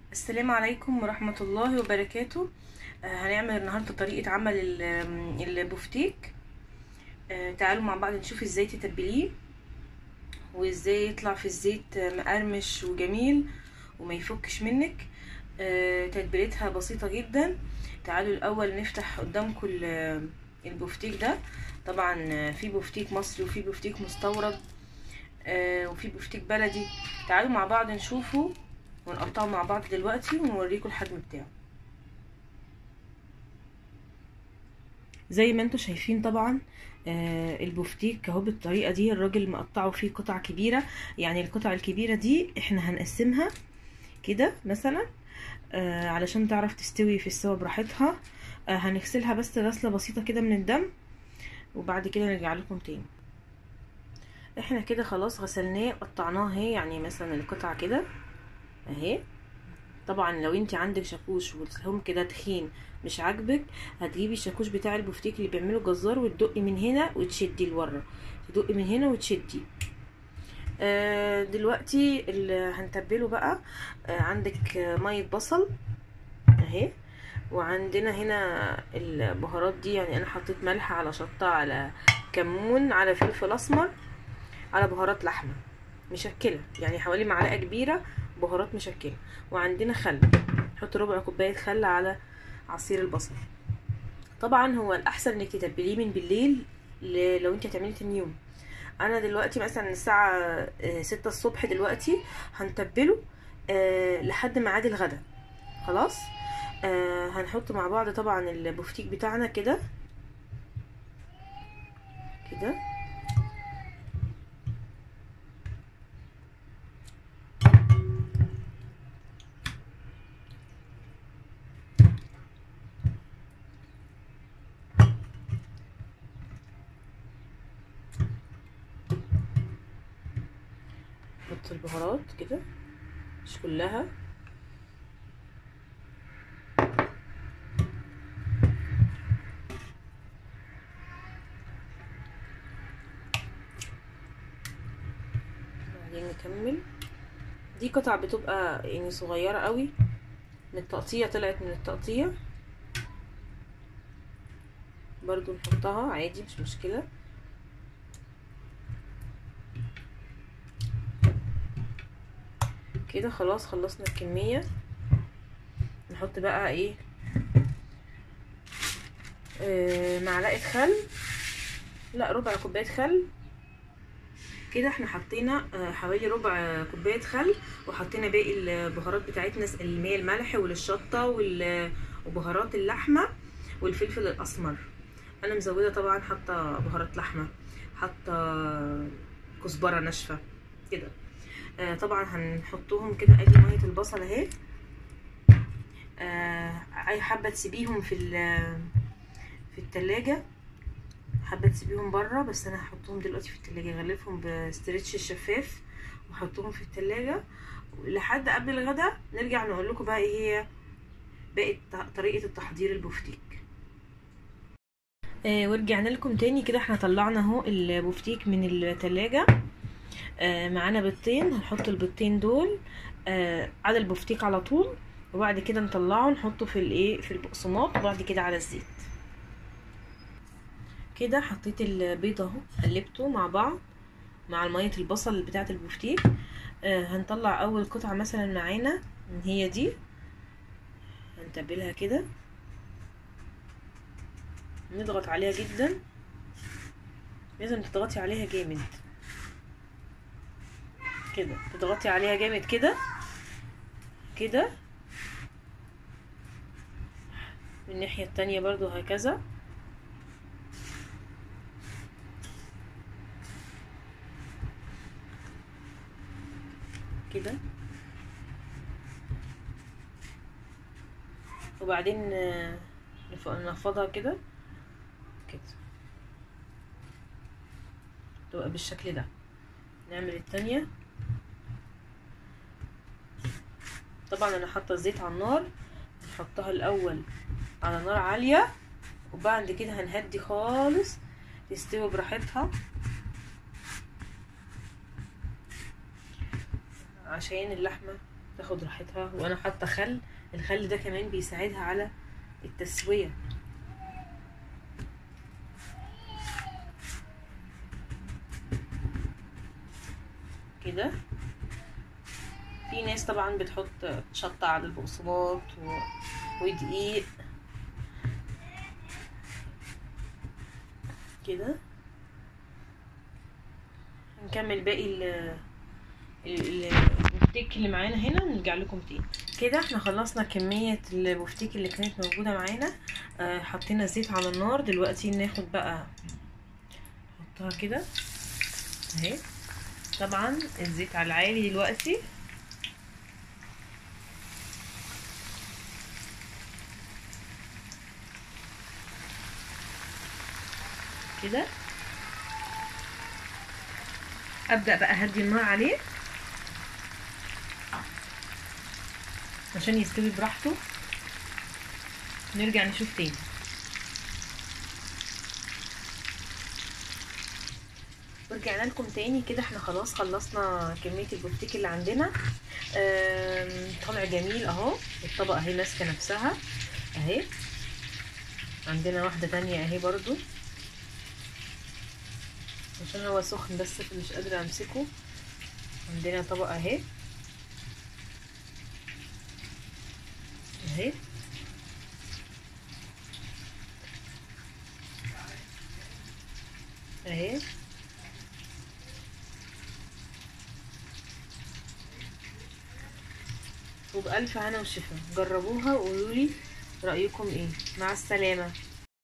السلام عليكم ورحمة الله وبركاته آه، هنعمل النهاردة طريقة عمل ال- آم، البفتيك آه، تعالوا مع بعض نشوف ازاي تتبليه وازاي يطلع في الزيت آه، مقرمش وجميل وما يفكش منك آه، تتبيلتها بسيطة جدا تعالوا الأول نفتح قدامكم ال- البفتيك ده طبعا آه، في بفتيك مصري وفي بفتيك مستورد آه، وفي بفتيك بلدي تعالوا مع بعض نشوفه ونقطعه مع بعض دلوقتي ونوريكم الحجم بتاعه زي ما انتم شايفين طبعا آه البفتيك اهو بالطريقه دي الراجل مقطعه فيه قطع كبيره يعني القطع الكبيره دي احنا هنقسمها كده مثلا آه علشان تعرف تستوي في السوا براحتها آه هنغسلها بس غسله بسيطه كده من الدم وبعد كده نرجع لكم تاني احنا كده خلاص غسلناه قطعناه اهي يعني مثلا القطع كده اهي طبعا لو انت عندك شاكوش والسهم كده تخين مش عاجبك هتجيبي الشاكوش بتاع البفتيك اللي بيعمله جزار وتدقي من هنا وتشدي لورا تدقي من هنا وتشدي آه دلوقتي اللي هنتبله بقى آه عندك آه ميه بصل اهي وعندنا هنا البهارات دي يعني انا حطيت ملح على شطه على كمون على فلفل اسمر على بهارات لحمه مشكله يعني حوالي معلقه كبيره بهارات مشكله وعندنا خل نحط ربع كوبايه خل على عصير البصل طبعا هو الاحسن انك تتبليه من بالليل لو انت هتعملي تاني يوم انا دلوقتي مثلا الساعه ستة الصبح دلوقتي هنتبله أه لحد ميعاد الغدا خلاص أه هنحط مع بعض طبعا البفتيك بتاعنا كده كده نحط البهارات كده مش كلها بعدين نكمل دي قطع بتبقى يعني صغيرة قوي من التقطيع طلعت من التقطيع برضو نحطها عادي مش مشكلة كده خلاص خلصنا الكمية نحط بقى ايه آه معلقة خل لا ربع كوباية خل كده احنا حطينا آه حوالي ربع كوباية خل وحطينا باقي البهارات بتاعتنا اللي هي الملح والشطة وبهارات اللحمة والفلفل الاسمر انا مزودة طبعا حاطة بهارات لحمة حاطة كزبرة ناشفة كده آه طبعا هنحطهم كده ادي ميه البصل اهي آه اي حبه تسيبيهم في في التلاجة حبه تسيبيهم بره بس انا هحطهم دلوقتي في التلاجة غلفهم بستريتش الشفاف واحطهم في التلاجة لحد قبل الغدا نرجع نقول لكم بقى ايه هي باقي طريقه التحضير البفتيك آه ورجعنا لكم تاني كده احنا طلعنا اهو البفتيك من التلاجة آه معانا بيضتين هنحط البيضتين دول آه على البفتيك على طول وبعد كده نطلعه نحطه في الايه في البقسماط وبعد كده على الزيت كده حطيت البيض اهو قلبته مع بعض مع ميه البصل بتاعه البفتيك آه هنطلع اول قطعه مثلا معانا هي دي هنتبلها كده نضغط عليها جدا لازم تضغطي عليها جامد كده تضغطي عليها جامد كده كده من الناحية التانية برضو هكذا كده وبعدين نفضها كده كده تبقى بالشكل ده نعمل التانية طبعا انا حاطه الزيت على النار نحطها الاول على نار عاليه وبعد كده هنهدي خالص تستوي براحتها عشان اللحمه تاخد راحتها وانا حاطه خل الخل ده كمان بيساعدها على التسويه كده في ناس طبعا بتحط شطة على البقسماط و... ودقيق كده نكمل باقي ال ال- البفتيك اللي معانا هنا ونرجع لكم تاني كده احنا خلصنا كمية البفتيك اللي كانت موجودة معانا اه حطينا الزيت على النار دلوقتي ناخد بقى نحطها كده اهي طبعا الزيت على العالي دلوقتي كده ابدا بقى اهدي النار عليه عشان يستوي براحته نرجع نشوف تاني ورجعنا لكم تاني كده احنا خلاص خلصنا كمية البفتيك اللي عندنا آم، طالع جميل اهو الطبقة اهي ماسكة نفسها اهي عندنا واحدة تانية اهي برضو عشان هو سخن بس مش قادرة امسكه عندنا طبقة اهي اهي اهي وبألف هنا وشفا جربوها وقولوا لي رأيكم ايه مع السلامة